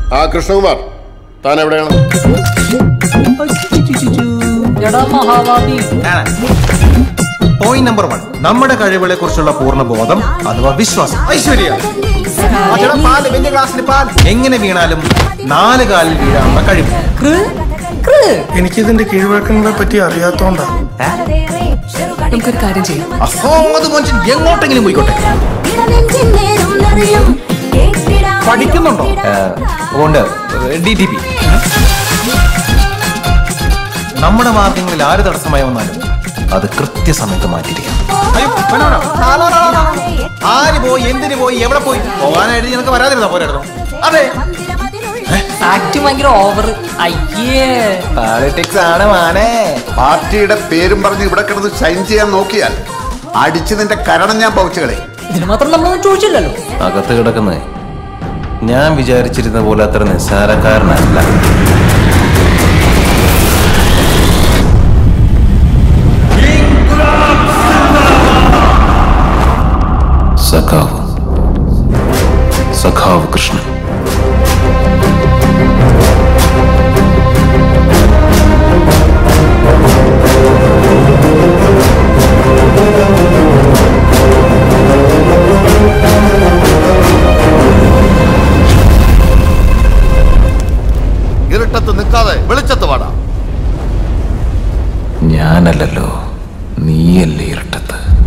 ആ കൃഷ്ണകുമാർ താൻ എവിടെയാണ് എടാ മഹാഭാവി പോയിന്റ് നമ്പർ വൺ നമ്മുടെ കഴിവുകളെ കുറിച്ചുള്ള പൂർണ്ണ ബോധം അഥവാ വിശ്വാസം ഐശ്വര്യ ആ ചേട്ടാ, പാല്, വലിയ ഗ്ലാസ്സിൽ പാൽ. എങ്ങനെ വീണാലും നാല് കാലിൽ വീഴാനുള്ള കഴിവ് കൃ കൃ എനിക്കിതിന്റെ കീഴ്വഴക്കങ്ങളെ പറ്റി അറിയാത്തോണ്ടാ നമുക്കൊരു കാര്യം ചെയ്യാം അസോമത് മനുഷ്യൻ എങ്ങോട്ടെങ്കിലും പോയിക്കോട്ടെ പഠിക്കുന്നുണ്ടോ അതുകൊണ്ട് ഡി ടി പി നമ്മുടെ മാർഗങ്ങളിൽ ആര് തടസ്സമായി വന്നാലും അത് കൃത്യസമയത്ത് മാറ്റിയിരിക്കണം അയ്യോ, വേണ്ട, വേണ്ട. ആ, no, no, no, no. ആര് പോയി എന്തിനു പോയി എവിടെ പോയി പോകാനായിട്ട് നിനക്ക് വരാതിരുന്നാ പോരായിരുന്നു അതെ ആക്ട് ഭയങ്കര ഓവർ അയ്യേ പോളിറ്റിക്സ് ആണ് മാനേ പാർട്ടിയുടെ പേരും പറഞ്ഞ് ഇവിടെ കിടന്ന് ഷൈൻ ചെയ്യാൻ നോക്കിയാൽ അടിച്ച് നിന്റെ കരണം ഞാൻ പൗച്ചുകളെ ഇതിന് മാത്രം നമ്മളൊന്നും ചോദിച്ചില്ലല്ലോ അകത്ത് കിടക്കുന്നേ ഞാൻ വിചാരിച്ചിരുന്ന പോലെ അത്ര നിസ്സാരക്കാരനല്ല സഖാവ് സഖാവ് കൃഷ്ണൻ ഇരുട്ടത്ത് നിൽക്കാതെ വെളിച്ചത്ത് വാടാ ഞാനല്ലല്ലോ നീയല്ലേ ഇരട്ടത്ത്